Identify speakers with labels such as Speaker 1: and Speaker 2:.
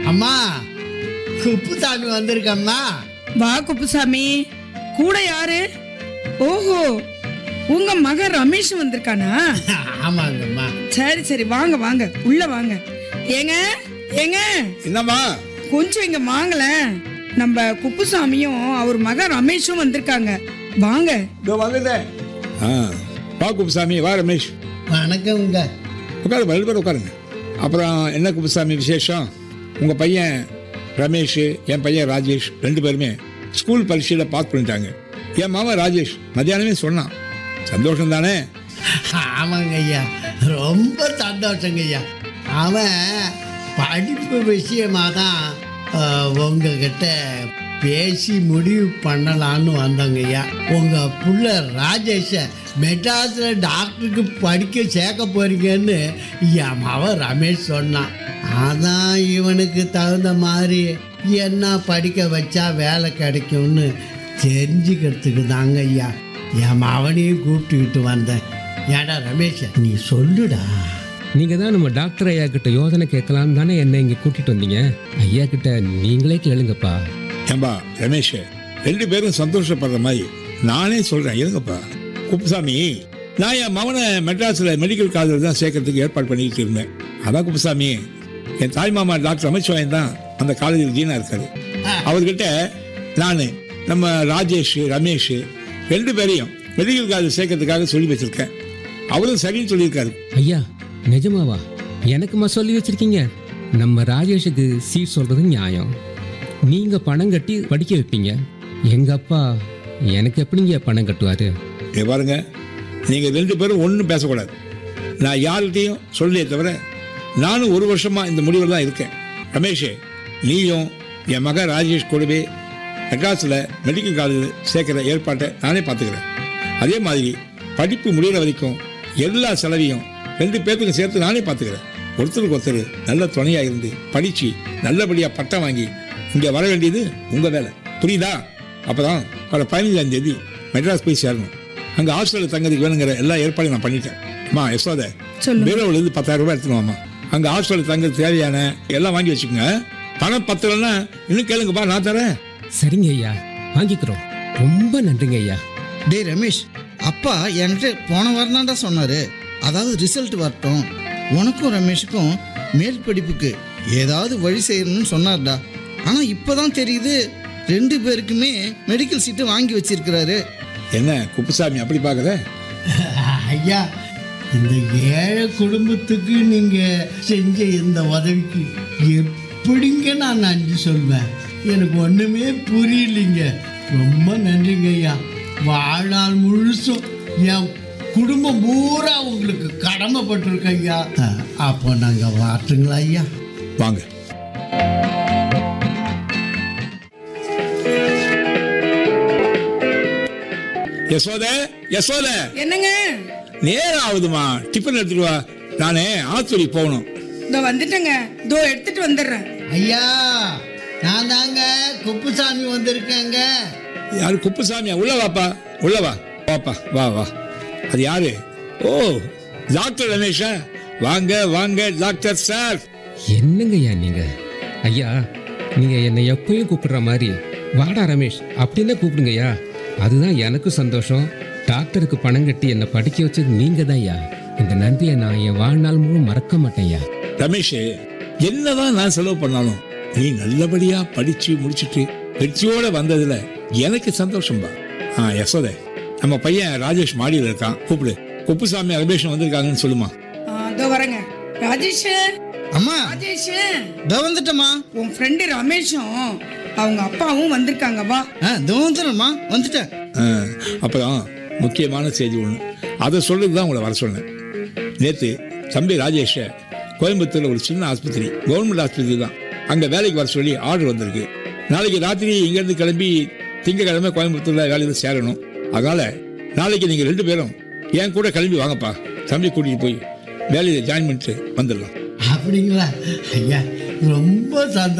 Speaker 1: அம்மா குப்புசாமி வந்திருக்கம்மா
Speaker 2: வா குப்புசாமி கூட யாரு ஓஹோ உங்க மகன் ரமேஷ் வந்திருக்கானா
Speaker 1: ஆமாங்கம்மா
Speaker 2: சரி சரி வாங்க வாங்க உள்ள வாங்க ஏங்க ஏங்க
Speaker 3: என்னம்மா
Speaker 2: கொஞ்சம் இங்க வாங்களேன் நம்ம குப்புசாமியும் அவர் மகன் ரமேஷும் வந்திருக்காங்க வாங்க
Speaker 3: இதோ வந்துட்டேன் ஆ வா குப்புசாமி வா ரமேஷ்
Speaker 1: வணக்கம்ங்க
Speaker 3: உட்காரு ரெண்டு பேரும் உட்காருங்க அப்புறம் என்ன குப்புசாமி விசேஷம் உங்கள் பையன் ரமேஷ் என் பையன் ராஜேஷ் ரெண்டு பேருமே ஸ்கூல் பரீட்சையில் பாஸ் பண்ணிட்டாங்க என் மாமன் ராஜேஷ் மத்தியானமே சொன்னான் சந்தோஷம் தானே
Speaker 1: ஆமாங்க ஐயா ரொம்ப சந்தோஷங்க ஐயா அவன் படிப்பு விஷயமா தான் உங்ககிட்ட பேசி முடிவு பண்ணலான்னு வந்தோங்க ஐயா உங்கள் புள்ள ராஜேஷை மெட்ராஸில் டாக்டருக்கு படிக்க சேர்க்க போறீங்கன்னு என் மவன் ரமேஷ் சொன்னான் அதான் இவனுக்கு தகுந்த மாதிரி என்ன படிக்க வச்சா வேலை கிடைக்கும்னு தெரிஞ்சுக்கிறதுக்கு தாங்க ஐயா என் மவனையும் கூப்பிட்டுக்கிட்டு வந்தேன் ஏடா ரமேஷ் நீ சொல்லுடா
Speaker 4: நீங்க தான் நம்ம டாக்டர் ஐயா கிட்ட யோசனை கேட்கலாம் தானே என்ன இங்க கூட்டிட்டு வந்தீங்க ஐயா கிட்ட நீங்களே கேளுங்கப்பா
Speaker 3: ஏம்பா ரமேஷ் ரெண்டு பேரும் சந்தோஷப்படுற மாதிரி நானே சொல்கிறேன் இருங்கப்பா குப்புசாமி நான் என் மகனை மெட்ராஸில் மெடிக்கல் காலேஜில் தான் சேர்க்கறதுக்கு ஏற்பாடு பண்ணிக்கிட்டு இருந்தேன் அதான் குப்புசாமி என் தாய் மாமா டாக்டர் அமித்ஷாயன் தான் அந்த காலேஜில் ஜீனா இருக்காரு அவர்கிட்ட நான் நம்ம ராஜேஷ் ரமேஷ் ரெண்டு பேரையும் மெடிக்கல் காலேஜ் சேர்க்கறதுக்காக சொல்லி வச்சிருக்கேன் அவரும் சரின்னு சொல்லியிருக்காரு
Speaker 4: ஐயா நிஜமாவா எனக்குமா சொல்லி வச்சிருக்கீங்க நம்ம ராஜேஷுக்கு சீட் சொல்றது நியாயம் நீங்க பணம் கட்டி படிக்க வைப்பீங்க எங்க அப்பா எனக்கு எப்படிங்க பணம் கட்டுவாரு
Speaker 3: இங்க பாருங்க நீங்கள் ரெண்டு பேரும் ஒன்றும் பேசக்கூடாது நான் யார்கிட்டையும் சொல்லியே தவிர நானும் ஒரு வருஷமா இந்த முடிவில் தான் இருக்கேன் ரமேஷ் நீயும் என் மகன் ராஜேஷ் கூடவே மெட்ராஸில் மெடிக்கல் காலேஜில் சேர்க்குற ஏற்பாட்டை நானே பார்த்துக்கிறேன் அதே மாதிரி படிப்பு முடிகிற வரைக்கும் எல்லா செலவையும் ரெண்டு பேர்த்துக்கும் சேர்த்து நானே பார்த்துக்கிறேன் ஒருத்தருக்கு ஒருத்தர் நல்ல துணையாக இருந்து படித்து நல்லபடியாக பட்டம் வாங்கி இங்கே வர வேண்டியது உங்கள் வேலை புரியுதா அப்போ தான் வர பதினஞ்சாம் தேதி மெட்ராஸ் போய் சேரணும் அங்கே ஹாஸ்டலில் தங்கறதுக்கு வேணுங்கிற எல்லா ஏற்பாடையும் நான் பண்ணிட்டேன் அம்மா யசோத
Speaker 2: சொல்லுங்க.
Speaker 3: பீரோவிலேருந்து பத்தாயிரம் ரூபாய் எடுத்துன்னு வாம்மா அங்கே ஹாஸ்டலில் தங்க தேவையான எல்லாம் வாங்கி வச்சுக்கோங்க பணம் பத்தலைன்னா இன்னும் கேளுங்கப்பா நான் தரேன்
Speaker 4: சரிங்க ஐயா வாங்கிக்கிறோம் ரொம்ப நன்றிங்க ஐயா
Speaker 5: டேய் ரமேஷ் அப்பா என்கிட்ட போன வாரம் தான்டா சொன்னாரு அதாவது ரிசல்ட் வரட்டும் உனக்கும் ரமேஷுக்கும் மேல் படிப்புக்கு ஏதாவது வழி செய்யணும்னு சொன்னார்டா ஆனால் இப்போதான் தெரியுது ரெண்டு பேருக்குமே மெடிக்கல் சீட்டு வாங்கி வச்சிருக்கிறாரு
Speaker 3: என்ன குப்புசாமி அப்படி பார்க்குற
Speaker 1: ஐயா இந்த ஏழை குடும்பத்துக்கு நீங்கள் செஞ்ச இந்த உதவிக்கு எப்படிங்க நான் நன்றி சொல்வேன் எனக்கு ஒன்றுமே புரியலைங்க ரொம்ப நன்றிங்க ஐயா வாழ்நாள் முழுசும் என் குடும்பம் பூரா உங்களுக்கு கடமைப்பட்டிருக்கேன் ஐயா அஹ், அப்போ நாங்கள் வாட்டுங்களா ஐயா
Speaker 3: வாங்க யசோத யசோத
Speaker 2: என்னங்க
Speaker 3: நேரம் ஆகுதுமா டிஃபன் எடுத்துட்டு வா நானே ஆத்தூரி போகணும்
Speaker 2: இதோ வந்துட்டேங்க இதோ எடுத்துட்டு வந்துடுறேன்
Speaker 1: ஐயா நான் தாங்க குப்புசாமி வந்திருக்கேங்க
Speaker 3: யாரு குப்புசாமியா உள்ள வாப்பா உள்ள வா வாப்பா வா வா அது யாரு ஓ டாக்டர் ரமேஷா வாங்க வாங்க டாக்டர் சார்
Speaker 4: என்னங்க ஐயா நீங்க ஐயா நீங்க என்னை எப்பயும் கூப்பிடுற மாதிரி வாடா ரமேஷ் அப்படின்னு கூப்பிடுங்க ஐயா அதுதான் எனக்கு சந்தோஷம் டாக்டருக்கு பணம் கட்டி என்னை படிக்க வச்சது நீங்க தான் ஐயா இந்த நன்றியை நான் என் வாழ்நாள் முழு மறக்க மாட்டேன் ஐயா
Speaker 3: ரமேஷ் என்னதான் நான் செலவு பண்ணாலும் நீ நல்லபடியா படிச்சு முடிச்சிட்டு வெற்றியோட வந்ததுல எனக்கு சந்தோஷம்பா ஆ யசோத நம்ம பையன் ராஜேஷ் மாடியில் இருக்கான் கூப்பிடு குப்புசாமி ரமேஷ் வந்திருக்காங்கன்னு சொல்லுமா
Speaker 2: ஆ, இதோ வரேங்க ராஜேஷ்
Speaker 5: அம்மா
Speaker 2: ராஜேஷ்
Speaker 5: இதோ வந்துட்டம்மா
Speaker 2: உன் ஃப்ரெண்டு ரமேஷும் அவங்க அப்பாவும் வந்திருக்காங்க வா
Speaker 5: ஆ இதோ வந்துடுறேம்மா வந்துட்டேன்
Speaker 3: ஆ, அப்புறம் முக்கியமான செய்தி ஒன்று அதை சொல்றது தான் உங்களை வர சொன்னேன் நேற்று தம்பி ராஜேஷை கோயம்புத்தூரில் ஒரு சின்ன ஆஸ்பத்திரி கவர்மெண்ட் ஆஸ்பத்திரி தான் அங்கே வேலைக்கு வர சொல்லி ஆர்டர் வந்திருக்கு நாளைக்கு ராத்திரி இங்கேருந்து கிளம்பி திங்கக்கிழமை கோயம்புத்தூரில் வேலையில் சேரணும் அதனால் நாளைக்கு நீங்கள் ரெண்டு பேரும் என் கூட கிளம்பி வாங்கப்பா தம்பி கூட்டிகிட்டு போய் வேலையில் ஜாயின் பண்ணிட்டு வந்துடலாம்
Speaker 1: அப்படிங்களா ஐயா ரொம்ப சந்தோஷம்